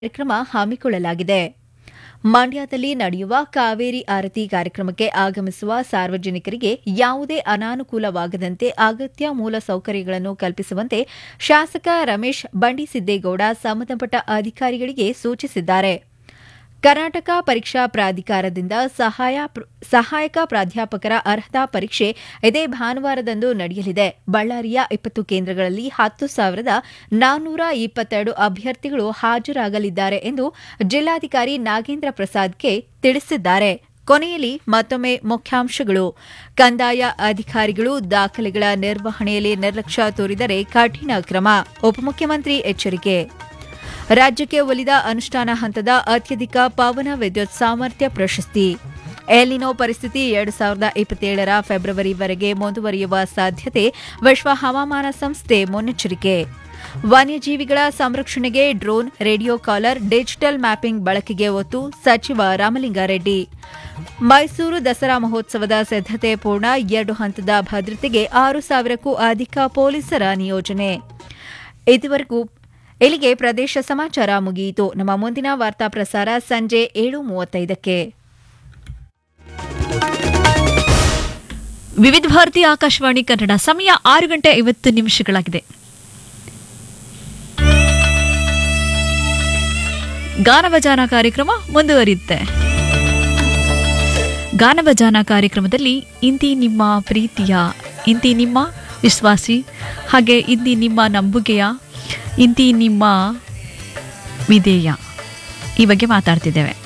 ಕಾರ್ಯಕ್ರಮ ಹಮ್ಮಿಕೊಳ್ಳಲಾಗಿದೆ ಮಂಡ್ಯದಲ್ಲಿ ನಡೆಯುವ ಕಾವೇರಿ ಆರತಿ ಕಾರ್ಯಕ್ರಮಕ್ಕೆ ಆಗಮಿಸುವ ಸಾರ್ವಜನಿಕರಿಗೆ ಯಾವುದೇ ಅನಾನುಕೂಲವಾಗದಂತೆ ಅಗತ್ಯ ಮೂಲ ಸೌಕರ್ಯಗಳನ್ನು ಕಲ್ಪಿಸುವಂತೆ ಶಾಸಕ ರಮೇಶ್ ಬಂಡಿಸಿದ್ದೇಗೌಡ ಸಂಬಂಧಪಟ್ಟ ಅಧಿಕಾರಿಗಳಿಗೆ ಸೂಚಿಸಿದ್ದಾರೆ ಕರ್ನಾಟಕ ಪರೀಕ್ಷಾ ಪ್ರಾಧಿಕಾರದಿಂದ ಸಹಾಯ ಸಹಾಯಕ ಪ್ರಾಧ್ಯಾಪಕರ ಅರ್ಹತಾ ಪರೀಕ್ಷೆ ಇದೇ ಭಾನುವಾರದಂದು ನಡೆಯಲಿದೆ ಬಳ್ಳಾರಿಯ ಇಪ್ಪತ್ತು ಕೇಂದ್ರಗಳಲ್ಲಿ ಹತ್ತು ಸಾವಿರದ ನಾನ್ನೂರ ಇಪ್ಪತ್ತೆರಡು ಅಭ್ಯರ್ಥಿಗಳು ಹಾಜರಾಗಲಿದ್ದಾರೆ ಎಂದು ಜಿಲ್ಲಾಧಿಕಾರಿ ನಾಗೇಂದ್ರ ಪ್ರಸಾದ್ಗೆ ತಿಳಿಸಿದ್ದಾರೆ ಕೊನೆಯಲ್ಲಿ ಮತ್ತೊಮ್ಮೆ ಮುಖ್ಯಾಂಶಗಳು ಕಂದಾಯ ಅಧಿಕಾರಿಗಳು ದಾಖಲೆಗಳ ನಿರ್ವಹಣೆಯಲ್ಲಿ ನಿರ್ಲಕ್ಷ್ಯ ತೋರಿದರೆ ಕಠಿಣ ಕ್ರಮ ಉಪಮುಖ್ಯಮಂತ್ರಿ ಎಚ್ಚರಿಕೆ ರಾಜ್ಯಕ್ಕೆ ಒಲಿದ ಅನುಷ್ಠಾನ ಹಂತದ ಅತ್ಯಧಿಕ ಪವನ ವಿದ್ಯುತ್ ಸಾಮರ್ಥ್ಯ ಪ್ರಶಸ್ತಿ ಎಲಿನೋ ಪರಿಸ್ಥಿತಿ ಎರಡು ಸಾವಿರದ ಇಪ್ಪತ್ತೇಳರ ಫೆಬ್ರವರಿವರೆಗೆ ಮುಂದುವರಿಯುವ ಸಾಧ್ಯತೆ ವಿಶ್ವ ಹವಾಮಾನ ಸಂಸ್ಥೆ ಮುನ್ನೆಚ್ಚರಿಕೆ ವನ್ಯಜೀವಿಗಳ ಸಂರಕ್ಷಣೆಗೆ drone radio collar digital mapping ಬಳಕೆಗೆ ಒತ್ತು ಸಚಿವ ರಾಮಲಿಂಗಾರೆಡ್ಡಿ ಮೈಸೂರು ದಸರಾ ಮಹೋತ್ಸವದ ಸಿದ್ದತೆ ಪೂರ್ಣ ಎರಡು ಹಂತದ ಭದ್ರತೆಗೆ ಆರು ಸಾವಿರಕ್ಕೂ ಅಧಿಕ ಪೊಲೀಸರ ನಿಯೋಜನೆ ಇದುವರೆಗೂ ಇಲ್ಲಿಗೆ ಪ್ರದೇಶ ಸಮಾಚಾರ ಮುಗಿಯಿತು ನಮ್ಮ ಮುಂದಿನ ವಾರ್ತಾ ಪ್ರಸಾರ ಸಂಜೆ ಏಳು ಮೂವತ್ತೈದಕ್ಕೆ ವಿವಿಧ ಭಾರತಿ ಆಕಾಶವಾಣಿ ಕನ್ನಡ ಸಮಯ ಆರು ಗಂಟೆ ಐವತ್ತು ನಿಮಿಷಗಳಾಗಿದೆ ಗಾನಭಜಾನ ಕಾರ್ಯಕ್ರಮ ಮುಂದುವರಿಯುತ್ತೆ ಗಾನಭಜಾನ ಕಾರ್ಯಕ್ರಮದಲ್ಲಿ ಇಂತಿ ನಿಮ್ಮ ಪ್ರೀತಿಯ ಇಂತಿ ನಿಮ್ಮ ವಿಶ್ವಾಸಿ ಹಾಗೆ ಇಂತಿ ನಿಮ್ಮ ನಂಬುಗೆಯ ಇಂತಿ ನಿಮ್ಮ ವಿಧೇಯ ಈ ಬಗ್ಗೆ ಮಾತಾಡ್ತಿದ್ದೇವೆ